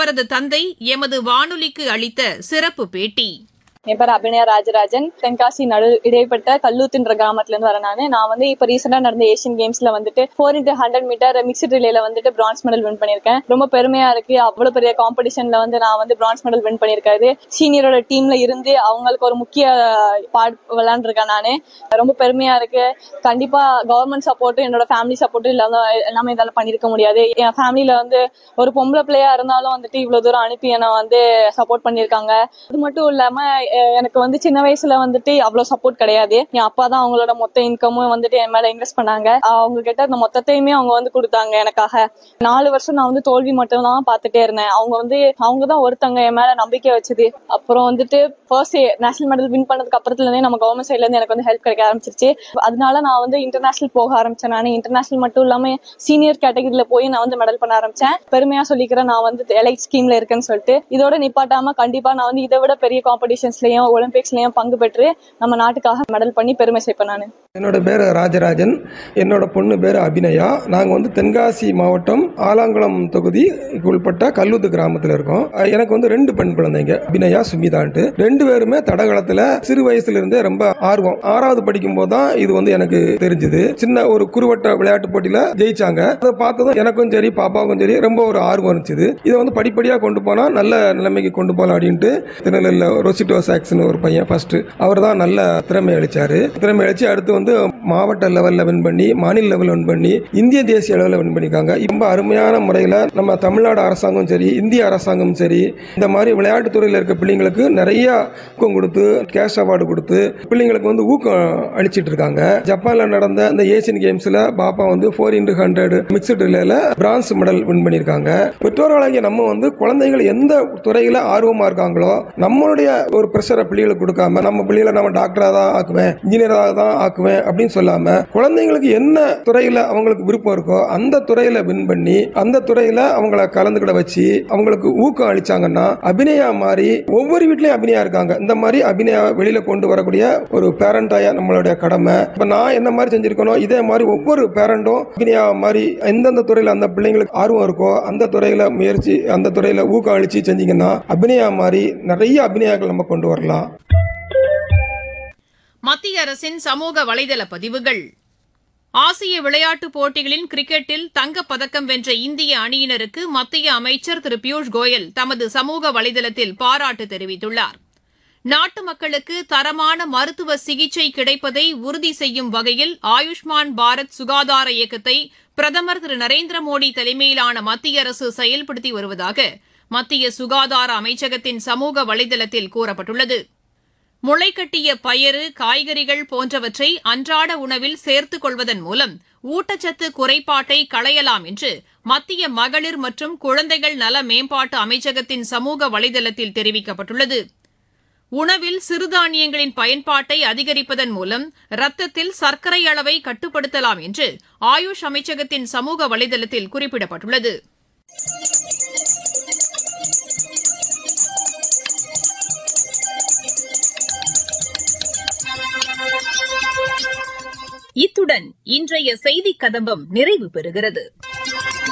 அவரது தந்தை எமது வானொலிக்கு அளித்த சிறப்பு பேட்டி என் பேர் அபிநயா ராஜராஜன் தென்காசி நடு இடைப்பட்ட கல்லூத்துன்ற கிராமத்துல இருந்து வரேன் நானு நான் வந்து இப்ப ரீசெண்டா நடந்த ஏசியன் கேம்ஸ்ல வந்துட்டு four into hundred metre mixed ரிலேல வந்துட்டு பிரான்ஸ் மெடல் வின் பண்ணிருக்கேன் ரொம்ப பெருமையா இருக்கு அவ்வளவு பெரிய காம்படிஷன்ல வந்து நான் வந்து பிரான்ஸ் மெடல் வின் பண்ணிருக்காரு சீனியரோட டீம்ல இருந்து அவங்களுக்கு ஒரு முக்கிய பார்ட் விளையாண்டுருக்கேன் நானு ரொம்ப பெருமையா இருக்கு கண்டிப்பா கவர்மெண்ட் சப்போர்ட்டும் என்னோட ஃபேமிலி சப்போர்ட்டும் இல்லாம எல்லாமே இதால பண்ணிருக்க முடியாது என் ஃபேமிலில வந்து ஒரு பொம்பளை பிள்ளையா இருந்தாலும் வந்துட்டு இவ்வளவு தூரம் அனுப்பி என்னை வந்து சப்போர்ட் பண்ணிருக்காங்க அது மட்டும் இல்லாம அஹ் எனக்கு வந்து சின்ன வயசுல வந்துட்டு அவ்வளவு சப்போர்ட் கிடையாது என் அப்பா தான் அவங்களோட மொத்த இன்கமும் வந்துட்டு என் மேல இன்வெஸ்ட் பண்ணாங்க அவங்க கிட்ட அந்த மொத்தத்தையுமே அவங்க வந்து கொடுத்தாங்க எனக்காக நாலு வருஷம் நான் வந்து தோல்வி மட்டும் தான் பார்த்துட்டே இருந்தேன் அவங்க வந்து அவங்க தான் ஒருத்தங்க என் மேல நம்பிக்கை வச்சது அப்புறம் வந்துட்டு ஃபர்ஸ்ட் நேஷனல் மெடல் வின் பண்ணதுக்கு அப்புறத்துல இருந்தே நம்ம கவர்மெண்ட் சைட்ல இருந்து எனக்கு வந்து ஹெல்ப் கிடைக்க ஆரம்பிச்சிருச்சு அதனால நான் வந்து இன்டர்நேஷனல் போக ஆரம்பிச்சேன் நான் இன்டர்நேஷனல் மட்டும் இல்லாம சீனியர் கேட்டகரியில போய் நான் வந்து மெடல் பண்ண ஆரம்பிச்சேன் பெருமையா சொல்லிக்கிறேன் நான் வந்து எலைட் ஸ்கீம்ல இருக்கேன்னு சொல்லிட்டு இதோட நிப்பாட்டாம கண்டிப்பா நான் வந்து இதை விட பெரிய காம்படிஷன்ஸ்லயும் ஒலிம்பிக்ஸ்லயும் பங்கு பெற்று நம்ம நாட்டுக்காக மெடல் பண்ணி பெருமை சேர்ப்பேன் நான் என்னோட பேர் ராஜராஜன் என்னோட பொண்ணு பேர் அபிநயா நாங்கள் வந்து தென்காசி மாவட்டம் ஆலாங்குளம் தொகுதி உள்பட்ட கல்லூத்து கிராமத்தில் இருக்கோம் அஹ் எனக்கு வந்து ரெண்டு பெண் குழந்தைங்க அபிநயா சுமிதான்ட்டு ரெண்டு பேருமே தடகளத்தில் சிறு வயசுல இருந்தே ரொம்ப ஆர்வம் ஆறாவது படிக்கும் போது தான் இது வந்து எனக்கு தெரிஞ்சது சின்ன ஒரு குறுவட்ட விளையாட்டு போட்டியில ஜெயிச்சாங்க அதை பார்த்ததும் எனக்கும் சரி பாப்பாவுக்கும் சரி ரொம்ப ஒரு ஆர்வம் இருந்துச்சு இதை வந்து படிப்படியாக கொண்டு போனால் நல்ல நிலைமைக்கு கொண்டு போகலாம் அப்படின்ட்டு திருநெல்வேலியில் ரொசிட்டோ சாக்ஸ்னு ஒரு பையன் ஃபர்ஸ்ட் அவர் தான் நல்ல திறமை அளிச்சாரு திறமை அளிச்சு அடுத்து வந்து மாவட்ட லெவலில் வின் பண்ணி மாநில லெவலில் வின் பண்ணி இந்திய தேசிய அளவில் வின் பண்ணியிருக்காங்க ரொம்ப அருமையான முறையில் நம்ம தமிழ்நாடு அரசாங்கம் சரி இந்திய அரசாங்கம் சரி இந்த மாதிரி விளையாட்டுத் துறையில் இருக்க பிள்ளைங்களுக்கு நிறைய ஊக்கம் கொடுத்து கேஷ் அவார்டு கொடுத்து பிள்ளைங்களுக்கு வந்து ஊக்கம் அளிச்சிட்டு இருக்காங்க ஜப்பான்ல நடந்த இந்த ஏசியன் கேம்ஸ்ல பாப்பா வந்து ஃபோர் இன்டு ஹண்ட்ரட் மிக்சட் ரிலேல பிரான்ஸ் மெடல் வின் பண்ணியிருக்காங்க பெற்றோர்களாகிய நம்ம வந்து குழந்தைகள் எந்த துறையில ஆர்வமா இருக்காங்களோ நம்மளுடைய ஒரு ப்ரெஷரை பிள்ளைகளுக்கு கொடுக்காம நம்ம பிள்ளைகளை நம்ம டாக்டரா தான் ஆக்குவேன் இன்ஜினியராக தான் ஆக்குவேன் அப்படின்னு சொல்லாம குழந்தைங்களுக்கு என்ன துறையில அவங்களுக்கு விருப்பம் இருக்கோ அந்த துறையில வின் பண்ணி அந்த துறையில அவங்கள கலந்துக்கிட வச்சு அவங்களுக்கு ஊக்கம் அளிச்சாங்கன்னா அபிநயா மாதிரி ஒவ்வொரு வீட்லயும் அபிநயா இருக்காங்க இந்த மாதிரி அபிநயா வெளியில கொண்டு வரக்கூடிய ஒரு பேரண்டாயா நம்மளுடைய கடமை இப்ப நான் என்ன மாதிரி செஞ்சிருக்கனோ இதே மாதிரி ஒவ்வொரு பேரண்டும் அபிநயா மாதிரி எந்தெந்த துறையில அந்த பிள்ளைங்களுக்கு ஆர்வம் இருக்கோ அந்த துறையில முயற்சி அந்த துறையில ஊக்கம் அளிச்சு செஞ்சீங்கன்னா அபிநயா மாதிரி நிறைய அபிநயாக்கள் நம்ம கொண்டு வரலாம் மத்திய அரசின் சமூக வலைதள பதிவுகள் ஆசிய விளையாட்டுப் போட்டிகளின் கிரிக்கெட்டில் தங்கப் பதக்கம் வென்ற இந்திய அணியினருக்கு மத்திய அமைச்சர் திரு பியூஷ் கோயல் தமது சமூக வலைதளத்தில் பாராட்டு தெரிவித்துள்ளார் நாட்டு மக்களுக்கு தரமான மருத்துவ சிகிச்சை கிடைப்பதை உறுதி செய்யும் வகையில் ஆயுஷ்மான் பாரத் சுகாதார இயக்கத்தை பிரதமர் திரு நரேந்திர மோடி தலைமையிலான மத்திய அரசு செயல்படுத்தி வருவதாக மத்திய சுகாதார அமைச்சகத்தின் சமூக வலைதளத்தில் கூறப்பட்டுள்ளது முளைக்கட்டிய பயறு காய்கறிகள் போன்றவற்றை அன்றாட உணவில் சேர்த்துக் கொள்வதன் மூலம் ஊட்டச்சத்து குறைபாட்டை களையலாம் என்று மத்திய மகளிர் மற்றும் குழந்தைகள் நல மேம்பாட்டு அமைச்சகத்தின் சமூக வலைதளத்தில் தெரிவிக்கப்பட்டுள்ளது உணவில் சிறுதானியங்களின் பயன்பாட்டை அதிகரிப்பதன் மூலம் ரத்தத்தில் சர்க்கரை அளவை கட்டுப்படுத்தலாம் என்று ஆயுஷ் அமைச்சகத்தின் சமூக வலைதளத்தில் குறிப்பிடப்பட்டுள்ளது இத்துடன் இன்றைய செய்திக் கதம்பம் நிறைவு பெறுகிறது